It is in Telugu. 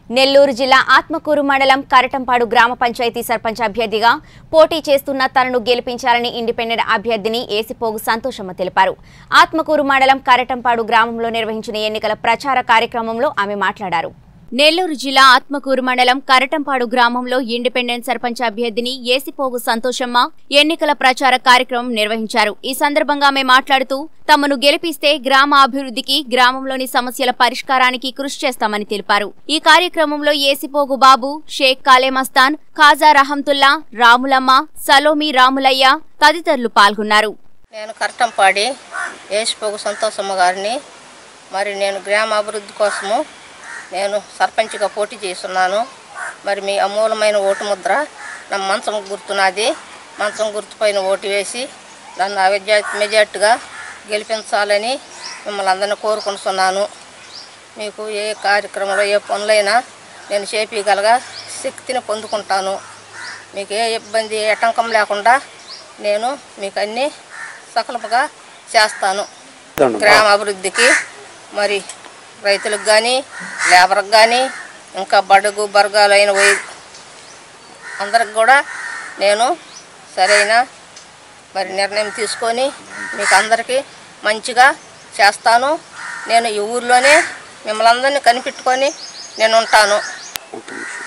నెల్లూరు జిల్లా ఆత్మకూరు మండలం కరటంపాడు గ్రామ పంచాయతీ సర్పంచ్ అభ్యర్థిగా పోటీ చేస్తున్న తనను గెలిపించాలని ఇండిపెండెంట్ అభ్యర్థిని ఏసిపోగు సంతోషమ్మ తెలిపారు ఆత్మకూరు మండలం కరటంపాడు గ్రామంలో నిర్వహించిన ఎన్నికల ప్రచార కార్యక్రమంలో ఆమె మాట్లాడారు నెల్లూరు జిల్లా ఆత్మకూరు మండలం కరటంపాడు గ్రామంలో ఇండిపెండెంట్ సర్పంచ్ అభ్యర్థిని ఏసిపోగు సంతోషమ్మ ఎన్నికల ప్రచార కార్యక్రమం నిర్వహించారు ఈ సందర్భంగా ఆమె మాట్లాడుతూ తమను గెలిపిస్తే గ్రామ అభివృద్ధికి గ్రామంలోని సమస్యల పరిష్కారానికి కృషి చేస్తామని తెలిపారు ఈ కార్యక్రమంలో ఏసిపోగు బాబు షేక్ కాలేమస్తాన్ ఖాజా రహంతుల్లా రాములమ్మ సలోమి రాములయ్య తదితరులు పాల్గొన్నారు నేను కరటంపాడి ఏసిపోగు సంతోషమ్మ గారిని మరి నేను గ్రామ అభివృద్ధి కోసము నేను సర్పంచ్గా పోటీ చేస్తున్నాను మరి మీ అమూలమైన ఓటు ముద్ర నా మంచం గుర్తున్నది మంచం గుర్తుపైన ఓటు వేసి నన్ను అవిద్యా మెజార్టీగా గెలిపించాలని మిమ్మల్ని అందరినీ కోరుకుంటున్నాను మీకు ఏ కార్యక్రమంలో ఏ పనులైనా నేను చేపించగలగా శక్తిని పొందుకుంటాను మీకు ఏ ఇబ్బంది ఏ ఆటంకం లేకుండా నేను మీకు అన్నీ సఫలముగా చేస్తాను గ్రామ అభివృద్ధికి మరి రైతులకు కానీ లేబర్కి కానీ ఇంకా బడుగు బర్గాలైన వై అందరికి కూడా నేను సరైన మరి నిర్ణయం తీసుకొని మీకు అందరికీ మంచిగా చేస్తాను నేను ఈ ఊర్లోనే మిమ్మల్ని అందరినీ కనిపెట్టుకొని నేను ఉంటాను ఒక నిమిషం